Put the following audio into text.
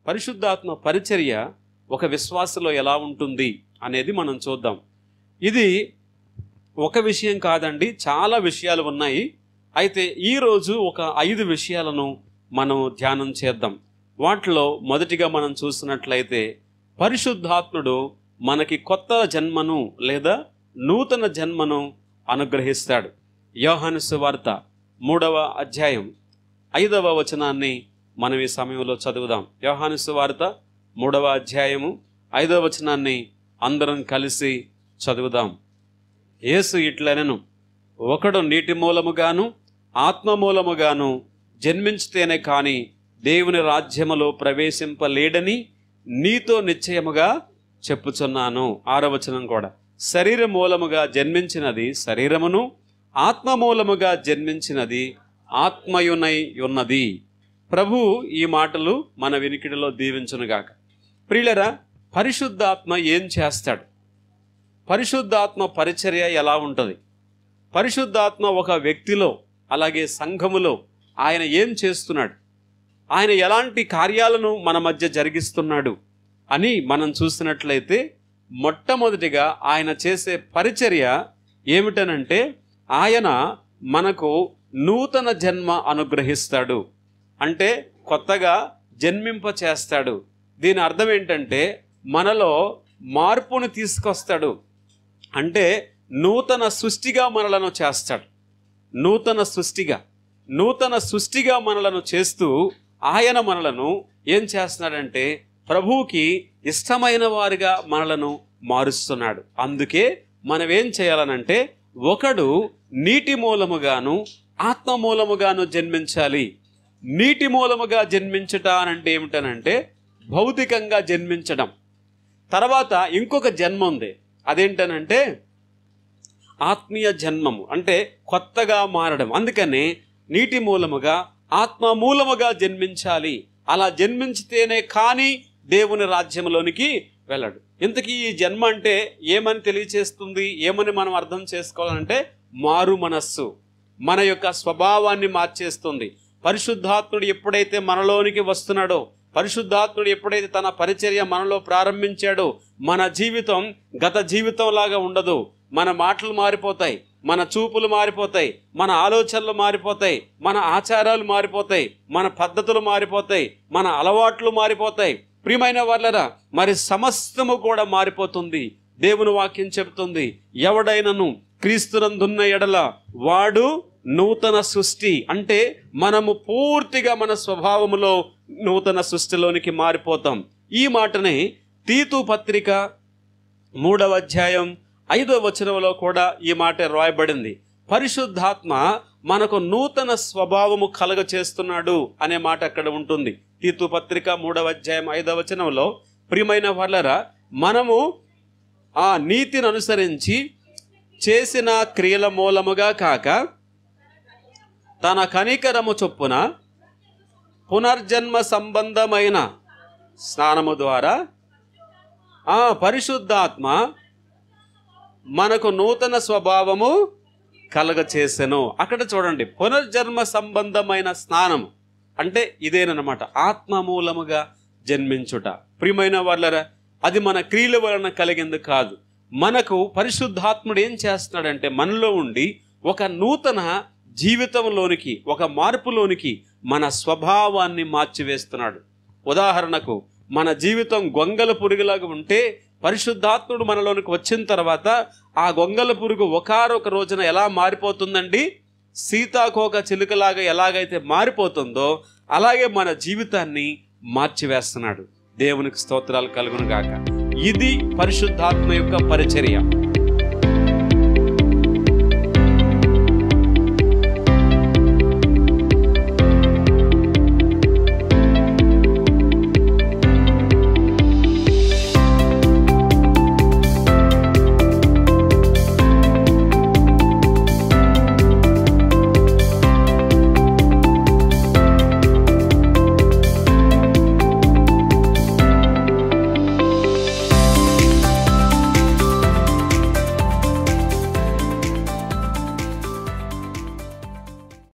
పరిశుద్ధాత్మ పరిచర్య ఒక విశ్వాసలో ఎలా ఉంటుంది అనేది మనం చూద్దాం ఇది ఒక విషయం కాదండి చాలా విషయాలు ఉన్నాయి అయితే ఈరోజు ఒక ఐదు విషయాలను మనం ధ్యానం చేద్దాం వాటిలో మొదటిగా మనం చూసినట్లయితే పరిశుద్ధాత్ముడు మనకి కొత్త జన్మను లేదా నూతన జన్మను అనుగ్రహిస్తాడు యోహాను సువార్త మూడవ అధ్యాయం ఐదవ వచనాన్ని మనం ఈ సమయంలో చదువుదాం యోహాను సువార్త మూడవ అధ్యాయము ఐదవ వచనాన్ని అందరం కలిసి చదువుదాం యేసు ఇట్లనెను ఒకడు నీటి మూలముగాను ఆత్మ మూలముగాను జన్మించితేనే కాని దేవుని రాజ్యములో ప్రవేశింపలేడని నీతో నిశ్చయముగా చెప్పుచున్నాను ఆరవచనం కూడా శరీర మూలముగా జన్మించినది శరీరమును ఆత్మ మూలముగా జన్మించినది ఆత్మయునై ఉన్నది ప్రభు ఈ మాటలు మన వినికిడిలో దీవించునుగాక ప్రియులరా పరిశుద్ధాత్మ ఏం చేస్తాడు పరిశుద్ధాత్మ పరిచర్య ఎలా ఉంటుంది పరిశుద్ధాత్మ ఒక వ్యక్తిలో అలాగే సంఘములో ఆయన ఏం చేస్తున్నాడు ఆయన ఎలాంటి కార్యాలను మన మధ్య జరిగిస్తున్నాడు అని మనం చూసినట్లయితే మొట్టమొదటిగా ఆయన చేసే పరిచర్య ఏమిటనంటే ఆయన మనకు నూతన జన్మ అనుగ్రహిస్తాడు అంటే కొత్తగా జన్మింప చేస్తాడు దీని అర్థం ఏంటంటే మనలో మార్పును తీసుకొస్తాడు అంటే నూతన సృష్టిగా మనలను చేస్తాడు నూతన సృష్టిగా నూతన సృష్టిగా మనలను చేస్తూ ఆయన మనలను ఏం చేస్తున్నాడంటే ప్రభువుకి ఇష్టమైన వారిగా మనలను మారుస్తున్నాడు అందుకే మనం ఏం చేయాలనంటే ఒకడు నీటి మూలముగాను ఆత్మ మూలముగాను జన్మించాలి నీటి మూలముగా జన్మించుట అని అంటే ఏమిటనంటే భౌతికంగా జన్మించడం తర్వాత ఇంకొక జన్మ ఉంది అదేంటనంటే ఆత్మీయ జన్మము అంటే కొత్తగా మారడం అందుకని నీటి మూలముగా ఆత్మ మూలముగా జన్మించాలి అలా జన్మించితేనే కానీ దేవుని రాజ్యంలోనికి వెళ్ళడు ఇంతకీ ఈ జన్మ అంటే ఏమని తెలియచేస్తుంది ఏమని మనం అర్థం చేసుకోవాలంటే మారు మనస్సు మన యొక్క స్వభావాన్ని మార్చేస్తుంది పరిశుద్ధాత్ముడు ఎప్పుడైతే మనలోనికి వస్తున్నాడో పరిశుద్ధాత్ముడు ఎప్పుడైతే తన పరిచర్య మనలో ప్రారంభించాడో మన జీవితం గత జీవితం లాగా ఉండదు మన మాటలు మారిపోతాయి మన చూపులు మారిపోతాయి మన ఆలోచనలు మారిపోతాయి మన ఆచారాలు మారిపోతాయి మన పద్ధతులు మారిపోతాయి మన అలవాట్లు మారిపోతాయి ప్రియమైన వాళ్ళరా మరి సమస్తము కూడా మారిపోతుంది దేవుని వాక్యం చెబుతుంది ఎవడైనను క్రీస్తునందున్న ఎడల వాడు నూతన సృష్టి అంటే మనము పూర్తిగా మన స్వభావములో నూతన సృష్టిలోనికి మారిపోతాం ఈ మాటనే తీతు పత్రిక మూడవ అధ్యాయం ఐదవ వచనంలో కూడా ఈ మాట రాయబడింది పరిశుద్ధాత్మ మనకు నూతన స్వభావము కలగ చేస్తున్నాడు అనే మాట అక్కడ ఉంటుంది తీతు పత్రిక మూడవ అధ్యాయం ఐదవ వచనంలో ప్రియమైన వాళ్ళరా మనము ఆ నీతిని అనుసరించి చేసిన క్రియల మూలముగా కాక తన కనికరము చొప్పున పునర్జన్మ సంబంధమైన స్నానము ద్వారా ఆ పరిశుద్ధాత్మ మనకు నూతన స్వభావము కలగ చేసెను అక్కడ చూడండి పునర్జన్మ సంబంధమైన స్నానం అంటే ఇదేనమాట ఆత్మ మూలముగా జన్మించుట ప్రియమైన వాళ్ళరా అది మన క్రియల వలన కలిగింది కాదు మనకు పరిశుద్ధాత్ముడు ఏం చేస్తున్నాడంటే మనలో ఉండి ఒక నూతన జీవితంలోనికి ఒక మార్పులోనికి మన స్వభావాన్ని మార్చివేస్తున్నాడు ఉదాహరణకు మన జీవితం గొంగల పురుగులాగా ఉంటే పరిశుద్ధాత్ముడు మనలోనికి వచ్చిన తర్వాత ఆ గొంగల పురుగు ఒకరొక రోజున ఎలా మారిపోతుందండి సీతాకోక చిలుకలాగా ఎలాగైతే మారిపోతుందో అలాగే మన జీవితాన్ని మార్చివేస్తున్నాడు దేవునికి స్తోత్రాలు కలుగును గాక ఇది పరిశుద్ధాత్మ యొక్క పరిచర్య